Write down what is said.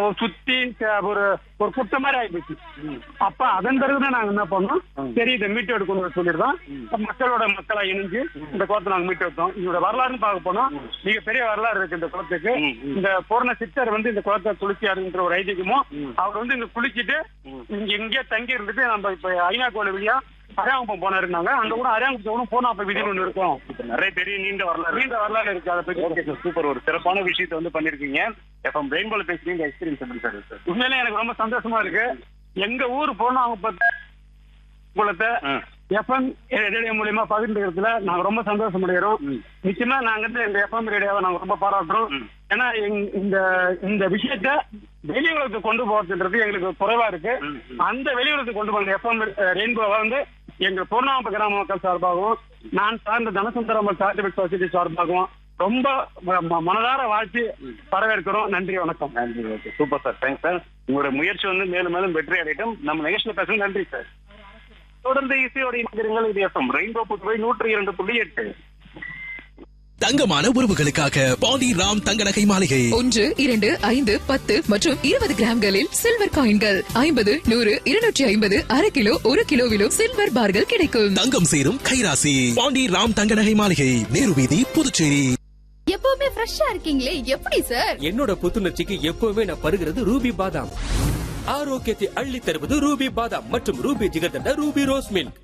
ஒரு சுத்தி க- ஒரு ஒரு குட்டை மாதிரி ஆயிப்போச்சு அப்ப அதன் பிறகுதான் நாங்க என்ன பண்ணோம் சரி இதை மீட்டு எடுக்கணும்னு சொல்லியிருந்தோம் அப்ப மக்களோட மக்களா இணைஞ்சு இந்த குளத்தை நாங்க மீட்டு எடுத்தோம் இதோட வரலாறுன்னு பார்க்க போனோம் மிக பெரிய வரலாறு இருக்கு இந்த குளத்துக்கு இந்த பூர்ண சித்தர் வந்து இந்த குளத்தை குளிச்சாருன்ற ஒரு ஐதீகமும் அவர் வந்து இங்க குளிச்சிட்டு இங்க இங்கே தங்கி இருந்துட்டு நம்ம இப்ப ஐநா கோயில் வழியா அரியாங்குப்பம் போனாருன்னாங்க அங்க கூட அரியாங்குப்பம் கூட போனா அப்ப விதின்னு ஒண்ணு இருக்கும் நிறைய பெரிய நீண்ட வரலாறு நீண்ட வரலாறு இருக்கு அதை பத்தி ஓகே சார் சூப்பர் ஒரு சிறப்பான விஷயத்தை வந்து பண்ணிருக்கீங்க எஃப்எம் ரெயின்போல பேசுறீங்க எக்ஸ்பீரியன்ஸ் எப்படி சார் சார் உண்மையிலே எனக்கு ரொம்ப சந்தோஷமா இருக்கு எங்க ஊர் போனோம் அவங்க பத்தி குளத்தை எஃப்எம் ரேடியோ மூலியமா பகிர்ந்துக்கிறதுல நாங்க ரொம்ப சந்தோஷம் அடைகிறோம் நிச்சயமா நாங்க வந்து இந்த எஃப்எம் ரேடியோவை நாங்க ரொம்ப பாராட்டுறோம் ஏன்னா எங்க- இந்த இந்த விஷயத்த வெளியுலகத்துக்கு கொண்டு போறதுன்றது எங்களுக்கு குறைவா இருக்கு அந்த வெளியுலகத்துக்கு கொண்டு போகிற எஃப்எம் ரெயின்போவை வந்து எங்க பூர்ணாம்ப கிராம மக்கள் சார்பாகவும் நான் சார்ந்த தனசுந்தரம் சார்டிபிக் சொசைட்டி சார்பாகவும் ரொம்ப ம- ம- மனதார வாழ்த்தி வரவேற்கிறோம் நன்றி வணக்கம் நன்றி okay super sir thanks sir உங்களோட முயற்சி வந்து மேலும் மேலும் வெற்றி அடையட்டும் நம்ம நிகழ்ச்சியில் பேச நன்றி சார் தொடர்ந்து இசையோட இணைந்திருங்கள் இது எஃப்எம் ரெயின்போ புதுவை நூற்றி இரண்டு புள்ளி எட்டு தங்கமான உறவுகளுக்காக பாண்டி ராம் தங்க நகை மாளிகை ஒன்று இரண்டு ஐந்து பத்து மற்றும் இருபது கிராம்களில் சில்வர் காயின்கள் ஐம்பது நூறு இருநூற்றி ஐம்பது அரை கிலோ ஒரு கிலோவிலும் சில்வர் பார்கள் கிடைக்கும் தங்கம் சேரும் கைராசி பாண்டி ராம் தங்க நகை மாளிகை நேரு வீதி புதுச்சேரி எப்பவுமே ஃப்ரெஷ்ஷா இருக்கீங்களே எப்படி சார் என்னோட புத்துணர்ச்சிக்கு எப்பவுமே நான் பருகிறது ரூபி பாதாம் ஆரோக்கியத்தை அள்ளி தருவது ரூபி பாதாம் மற்றும் Ruby jigarthanda Ruby rose milk